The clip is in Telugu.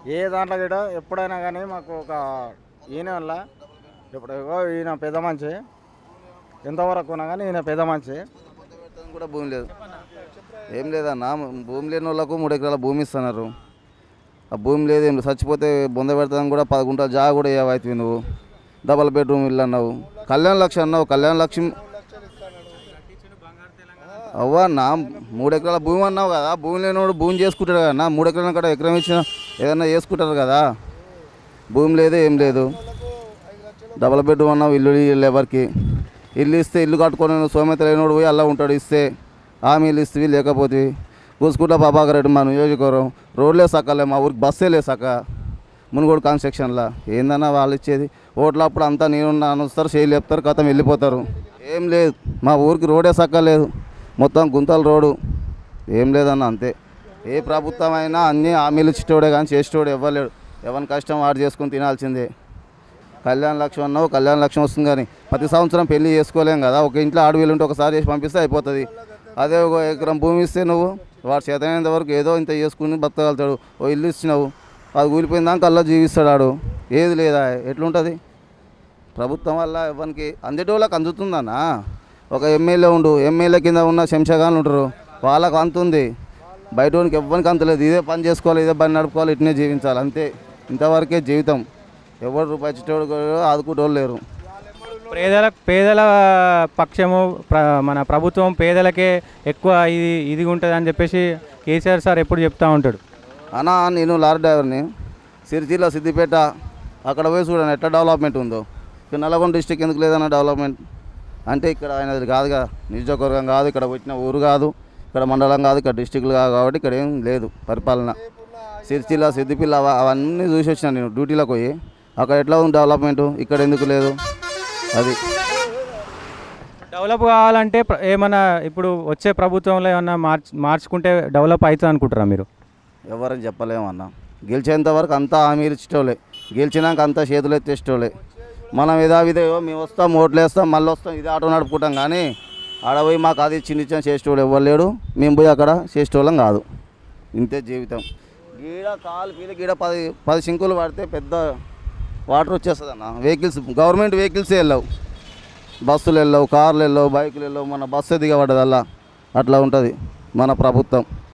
ఏ దాంట్లో కూడా ఎప్పుడైనా కానీ మాకు ఒక ఈయన వల్ల ఇప్పుడు ఇగో ఈయన పెద్ద మనిషి ఎంతవరకు ఉన్నా కానీ ఈయన పెద్ద మనిషి పెడతానికి కూడా భూమి లేదు ఏం లేదన్న భూమి లేని వాళ్ళకు మూడు ఎకరాల భూమి ఇస్తున్నారు ఆ భూమి లేదు ఏం లేదు. చచ్చిపోతే బొంద పెడతాను కూడా పది గుంటల జాగా కూడా ఏవైతే నువ్వు డబల్ బెడ్రూమ్ ఇల్లు అన్నావు కళ్యాణ లక్ష్యం అన్నావు కళ్యాణ లక్ష్యం అవ్వా నా మూడు ఎకరాల భూమి అన్నావు కదా భూమి లేనివాడు భూమి చేసుకుంటాడు కదా నా మూడు ఎకరాల కూడా ఎకరం ఇచ్చిన ఏదన్నా చేసుకుంటారు కదా భూమి లేదు ఏం లేదు డబల్ బెడ్రూమ్ అన్నావు ఇల్లు ఇల్లు ఎవరికి ఇల్లు ఇస్తే ఇల్లు కట్టుకొని సోమత లేనివాడు పోయి అలా ఉంటాడు ఇస్తే హామీలు ఇస్తే లేకపోతే కూసుకుంటా బాబాకర్ రెడ్డి మా నియోజకవర్గం రోడ్లే సక్కలే మా ఊరికి బస్సే లే సక్క మునుగోడు కాన్స్ట్రక్షన్లా ఏందన్నా వాళ్ళు ఇచ్చేది ఓట్లప్పుడు అంతా నేనున్నా అనుస్తారు చేయి లేపుతారు కథం వెళ్ళిపోతారు ఏం లేదు మా ఊరికి రోడే సక్కలేదు మొత్తం గుంతల రోడ్డు ఏం లేదన్న అంతే ఏ ప్రభుత్వం అయినా అన్నీ హామీలు ఇచ్చేటోడే కానీ చేసేటోడు ఇవ్వలేడు ఎవరి కష్టం వాడు చేసుకుని తినాల్సిందే కళ్యాణ లక్ష్యం అన్నావు కళ్యాణ లక్ష్యం వస్తుంది కానీ ప్రతి సంవత్సరం పెళ్లి చేసుకోలేం కదా ఒక ఇంట్లో ఆడవిల్లు ఉంటే ఒకసారి చేసి పంపిస్తే అయిపోతుంది అదే ఒక ఎకరం భూమి ఇస్తే నువ్వు వాడు చేతనైనంత వరకు ఏదో ఇంత చేసుకుని బతకగలుగుతాడు ఓ ఇల్లు ఇచ్చినావు అది కూలిపోయిందాక అల్లా జీవిస్తాడు ఆడు ఏది లేదా ఎట్లుంటుంది ప్రభుత్వం వల్ల ఎవరికి అందేటోళ్ళకి అందుతుందన్నా ఒక ఎమ్మెల్యే ఉండు ఎమ్మెల్యే కింద ఉన్న శంషగాన్లు ఉంటారు వాళ్ళకు అంతుంది బయట వానికి ఎవరికి అంతలేదు ఇదే పని చేసుకోవాలి ఇదే పని నడుపుకోవాలి ఇట్నే జీవించాలి అంతే ఇంతవరకే జీవితం ఎవరు రూపాయి ఇచ్చేటోడు కూడా ఆదుకుంటోళ్ళు లేరు పేదల పేదల పక్షము ప్ర మన ప్రభుత్వం పేదలకే ఎక్కువ ఇది ఇది ఉంటుంది అని చెప్పేసి కేసీఆర్ సార్ ఎప్పుడు చెప్తా ఉంటాడు అన్నా నేను లారీ డ్రైవర్ని సిరిసిల్ల సిద్దిపేట అక్కడ పోయి చూడండి ఎట్లా డెవలప్మెంట్ ఉందో ఇక్కడ నల్గొండ డిస్టిక్ ఎందుకు లేదన్న డెవలప్మెంట్ అంటే ఇక్కడ ఆయనది కాదు కదా నియోజకవర్గం కాదు ఇక్కడ వచ్చిన ఊరు కాదు ఇక్కడ మండలం కాదు ఇక్కడ డిస్టిక్లు కాదు కాబట్టి ఇక్కడ ఏం లేదు పరిపాలన సిరిసిల్ల సిద్దిపిల్ల అవ- అవన్నీ చూసి వచ్చిన నేను డ్యూటీలోకి పోయి అక్కడ ఎట్లా ఉంది డెవలప్మెంట్ ఇక్కడ ఎందుకు లేదు అది డెవలప్ కావాలంటే ప్ర- ఏమన్నా ఇప్పుడు వచ్చే ప్రభుత్వంలో ఏమన్నా మార్చ్ మార్చుకుంటే డెవలప్ అవుతుంది అనుకుంటారా మీరు ఎవరని చెప్పలేమన్నా గెలిచేంత వరకు అంతా హామీలు ఇచ్చేటోళ్ళే గెలిచినాక అంతా చేతులు ఎత్తేసేటోళ్ళే మనం ఇదా ఇదే మేము వస్తాం ఓట్లు వేస్తాం మళ్ళీ వస్తాం ఇది ఆటో నడుపుకుంటాం కానీ ఆడ పోయి మాకు అది చిన్న చిన్న చేసేటోడు ఎవరు లేడు మేము పోయి అక్కడ చేసేటోళ్ళం కాదు ఇంతే జీవితం గీడ కాలు పీల గీడ పది పది సింకులు పడితే పెద్ద వాటర్ వచ్చేస్తుంది అన్న వెహికల్స్ గవర్నమెంట్ వెహికల్సే వెళ్ళవు బస్సులు వెళ్ళవు కార్లు వెళ్ళవు బైకులు వెళ్ళవు మన బస్సు దిగబడ్డదల్లా అట్లా ఉంటుంది మన ప్రభుత్వం